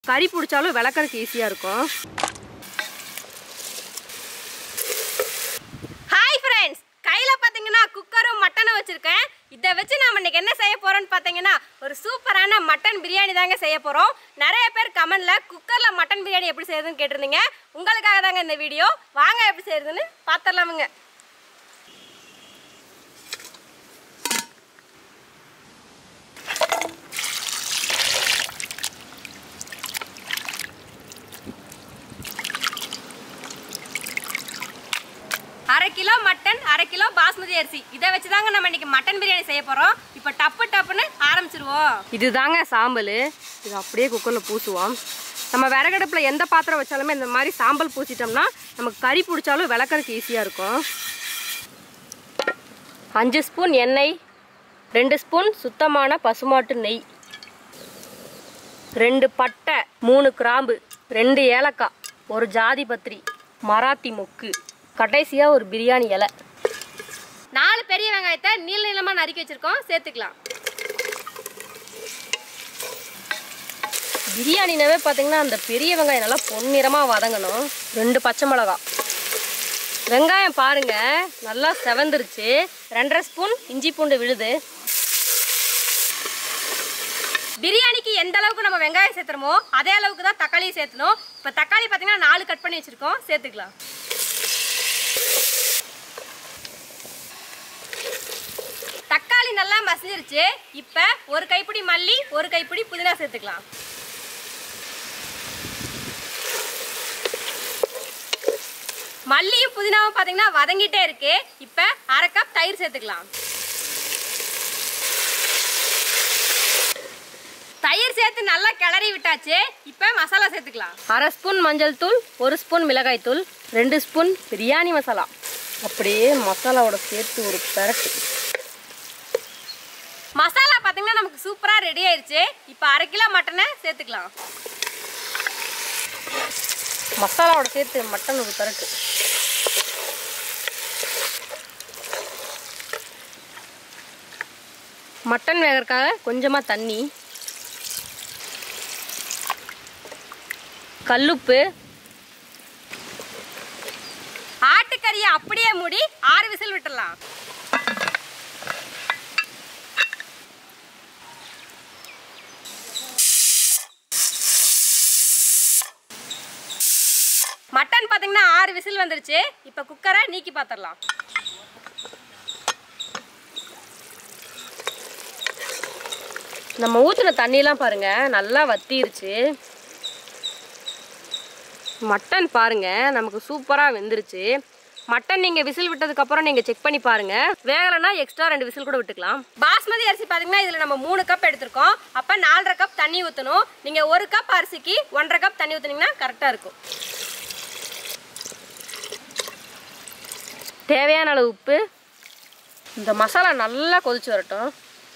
கறி பிடிச்சாலும் விளக்கறதுக்கு ஈஸியாக இருக்கும் ஹாய் ஃப்ரெண்ட்ஸ் கையில் பார்த்தீங்கன்னா குக்கரும் மட்டனும் வச்சுருக்கேன் இதை வச்சு நம்ம இன்னைக்கு என்ன செய்ய போகிறோம்னு பார்த்தீங்கன்னா ஒரு சூப்பரான மட்டன் பிரியாணி தாங்க செய்ய போகிறோம் நிறைய பேர் கமெண்டில் குக்கரில் மட்டன் பிரியாணி எப்படி செய்யுதுன்னு கேட்டிருந்தீங்க உங்களுக்காக தாங்க இந்த வீடியோ வாங்க எப்படி செய்யுதுன்னு பார்த்துடலாமுங்க அரை கிலோ மட்டன் அரை கிலோ பாஸ்மதி அரிசி இதை வச்சு தாங்க நம்ம இன்னைக்கு மட்டன் பிரியாணி செய்ய போகிறோம் இப்போ டப்பு டப்புன்னு ஆரம்பிச்சிருவோம் இதுதாங்க சாம்பல் இது அப்படியே குக்கரில் பூசுவோம் நம்ம விறகடுப்பில் எந்த பாத்திரம் வச்சாலுமே இந்த மாதிரி சாம்பல் பூசிட்டோம்னா நமக்கு கறி பிடிச்சாலும் விளக்கறதுக்கு ஈஸியாக இருக்கும் அஞ்சு ஸ்பூன் எண்ணெய் ரெண்டு ஸ்பூன் சுத்தமான பசுமாட்டு நெய் ரெண்டு பட்டை மூணு கிராம்பு ரெண்டு ஏலக்காய் ஒரு ஜாதி பத்திரி மராத்தி மொக்கு கடைசியாக ஒரு பிரியாணி இலை நாலு பெரிய வெங்காயத்தை நீள நீளமாக நறுக்கி வச்சுருக்கோம் சேர்த்துக்கலாம் பிரியாணினாவே பார்த்தீங்கன்னா அந்த பெரிய வெங்காயம் நல்லா பொன்னிறமாக வதங்கணும் ரெண்டு பச்சை மிளகாய் வெங்காயம் பாருங்க நல்லா செவந்துருச்சு ரெண்டரை ஸ்பூன் இஞ்சி பூண்டு விழுது பிரியாணிக்கு எந்த அளவுக்கு நம்ம வெங்காயம் சேர்த்துறோமோ அதே அளவுக்கு தான் தக்காளி சேர்த்தணும் இப்போ தக்காளி பார்த்தீங்கன்னா நாலு கட் பண்ணி வச்சுருக்கோம் சேர்த்துக்கலாம் தக்காளி நல்லா மசிஞ்சிருச்சு இப்போ ஒரு கைப்பிடி மல்லி ஒரு கைப்பிடி புதினா சேர்த்துக்கலாம் மல்லியும் புதினாவும் பார்த்தீங்கன்னா வதங்கிட்டே இருக்கு இப்போ அரை கப் தயிர் சேர்த்துக்கலாம் தயிர் சேர்த்து நல்லா கிளறி விட்டாச்சு இப்போ மசாலா சேர்த்துக்கலாம் அரை ஸ்பூன் மஞ்சள் தூள் ஒரு ஸ்பூன் மிளகாய் தூள் ரெண்டு ஸ்பூன் பிரியாணி மசாலா அப்படியே மசாலாவோட சேர்த்து ஒரு பெரட்டு மசாலா பார்த்தீங்கன்னா நமக்கு சூப்பராக ரெடி ஆயிருச்சு இப்போ அரை கிலோ மட்டனை சேர்த்துக்கலாம் மசாலாவோட சேர்த்து மட்டன் ஒரு பெரட்டு மட்டன் வேகறதுக்காக கொஞ்சமாக தண்ணி கல்லுப்பு ஆட்டுக்கறியை அப்படியே மூடி ஆறு விசில் விட்டுடலாம் மட்டன் பார்த்தீங்கன்னா ஆறு விசில் வந்துருச்சு இப்போ குக்கரை நீக்கி பார்த்துடலாம் நம்ம ஊற்றின தண்ணியெலாம் பாருங்க நல்லா வத்திருச்சு மட்டன் பாருங்க நமக்கு சூப்பராக வெந்துருச்சு மட்டன் நீங்கள் விசில் விட்டதுக்கப்புறம் நீங்கள் செக் பண்ணி பாருங்க வேகலைன்னா எக்ஸ்ட்ரா ரெண்டு விசில் கூட விட்டுக்கலாம் பாஸ்மதி அரிசி பார்த்தீங்கன்னா இதில் நம்ம மூணு கப் எடுத்திருக்கோம் அப்போ நாலரை கப் தண்ணி ஊற்றணும் நீங்கள் ஒரு கப் அரிசிக்கு ஒன்றரை கப் தண்ணி ஊற்றுனீங்கன்னா கரெக்டாக இருக்கும் தேவையான அளவு உப்பு இந்த மசாலா நல்லா கொதிச்சு வரட்டும்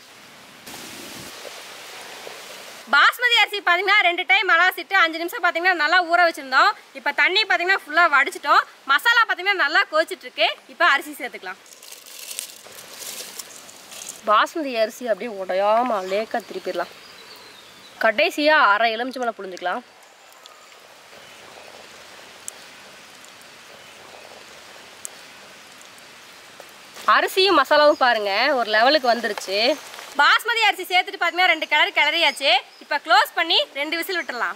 பாஸ்மதி அரிசி பார்த்தீங்கன்னா ரெண்டு டைம் அலாசிட்டு அஞ்சு நிமிஷம் பார்த்தீங்கன்னா நல்லா ஊற வச்சுருந்தோம் இப்போ தண்ணி பார்த்தீங்கன்னா ஃபுல்லாக வடிச்சிட்டோம் மசாலா பார்த்தீங்கன்னா நல்லா கொதிச்சிட்டு இருக்கு இப்போ அரிசி சேர்த்துக்கலாம் பாஸ்மதி அரிசி அப்படியே உடையாம லேக்காக திருப்பிடலாம் கடைசியாக அரை எலுமிச்சம்பழம் புழிஞ்சுக்கலாம் அரிசியும் மசாலாவும் பாருங்க ஒரு லெவலுக்கு வந்துருச்சு பாஸ்மதி அரிசி சேர்த்துட்டு பார்த்தீங்கன்னா ரெண்டு கிளறி கிளறியாச்சு இப்போ க்ளோஸ் பண்ணி ரெண்டு விசில் விட்டுறலாம்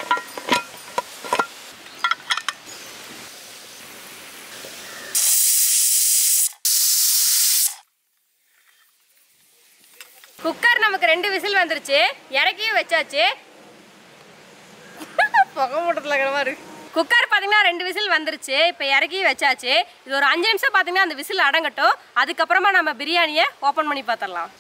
குக்கர் நமக்கு ரெண்டு விசில் வந்துருச்சு இறக்கியும் வச்சாச்சு புகை மூட்டத்தில் இருக்கிற மாதிரி குக்கர் பார்த்தீங்கன்னா ரெண்டு விசில் வந்துருச்சு இப்போ இறக்கி வச்சாச்சு இது ஒரு அஞ்சு நிமிஷம் பார்த்தீங்கன்னா அந்த விசில் அடங்கட்டும் அதுக்கப்புறமா நம்ம பிரியாணியை ஓப்பன் பண்ணி பார்த்துடலாம்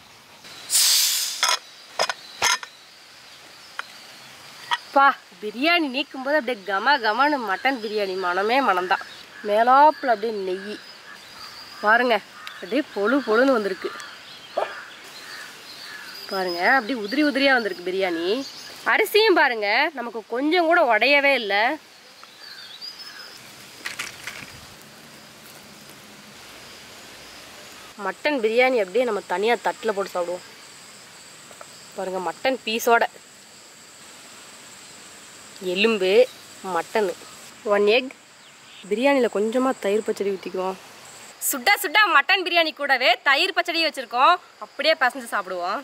பா பிரியாணி நீக்கும் போது அப்படியே கம கமன்னு மட்டன் பிரியாணி மனமே மனம்தான் மேலாப்பில் அப்படியே நெய் பாருங்க அப்படியே பொழு பொழுன்னு வந்திருக்கு பாருங்க அப்படியே உதிரி உதிரியா வந்திருக்கு பிரியாணி அரிசியும் பாருங்க நமக்கு கொஞ்சம் கூட உடையவே இல்லை மட்டன் பிரியாணி அப்படியே நம்ம தனியாக தட்டில் போட்டு சாப்பிடுவோம் பாருங்க மட்டன் பீஸோட எலும்பு மட்டனு ஒன் எக் பிரியாணியில் கொஞ்சமாக தயிர் பச்சடி ஊற்றிக்குவோம் சுட்டா சுட்டா மட்டன் பிரியாணி கூடவே தயிர் பச்சடி வச்சுருக்கோம் அப்படியே பசஞ்சு சாப்பிடுவோம்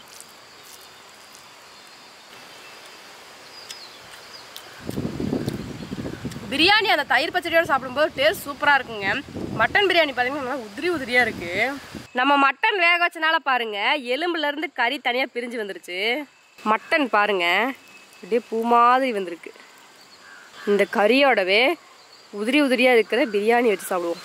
பிரியாணி அந்த தயிர் பச்சடியோட சாப்பிடும்போது டேஸ்ட் சூப்பராக இருக்குங்க மட்டன் பிரியாணி பார்த்தீங்கன்னா நல்லா உதிரி உதிரியாக இருக்குது நம்ம மட்டன் வேக வச்சனால பாருங்க எலும்புல இருந்து கறி தனியாக பிரிஞ்சு வந்துருச்சு மட்டன் பாருங்க அப்படியே பூ மாதிரி வந்திருக்கு இந்த கறியோடவே உதிரி உதிரியாக இருக்கிற பிரியாணி வச்சு சாப்பிடுவோம்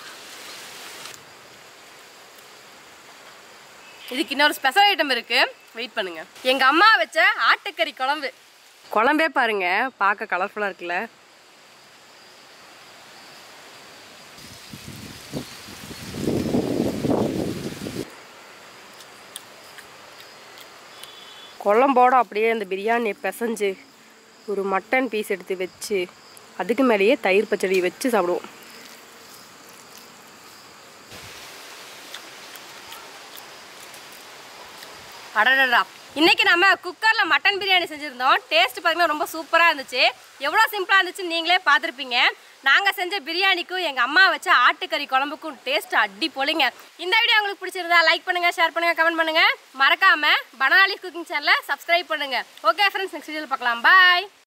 இதுக்கு இன்னொரு ஸ்பெஷல் ஐட்டம் இருக்கு வெயிட் பண்ணுங்க எங்க அம்மா வச்ச ஆட்டுக்கறி குழம்பு குழம்பே பாருங்க பார்க்க கலர்ஃபுல்லா இருக்குல்ல குழம்போட அப்படியே அந்த பிரியாணியை பிசைஞ்சு ஒரு மட்டன் பீஸ் எடுத்து வச்சு அதுக்கு மேலேயே தயிர் பச்சடி வச்சு சாப்பிடுவோம் அடடடா இன்னைக்கு நம்ம குக்கர்ல மட்டன் பிரியாணி செஞ்சிருந்தோம் டேஸ்ட் பார்த்தீங்கன்னா ரொம்ப சூப்பரா இருந்துச்சு எவ்வளோ சிம்பிளா இருந்துச்சுன்னு நீங்களே பார்த்துருப்பீங்க நாங்க செஞ்ச பிரியாணிக்கும் எங்க அம்மா வச்ச ஆட்டுக்கறி குழம்புக்கும் டேஸ்ட் அடி பொலிங்க இந்த வீடியோ உங்களுக்கு பிடிச்சிருந்தா லைக் பண்ணுங்க ஷேர் பண்ணுங்க கமெண்ட் பண்ணுங்க மறக்காம பனாலி குக்கிங் சேனலை சப்ஸ்கிரைப் பண்ணுங்க ஓகே ஃப்ரெண்ட்ஸ் நெக்ஸ்ட் வீடியோவில் பார்க்கலாம் பாய்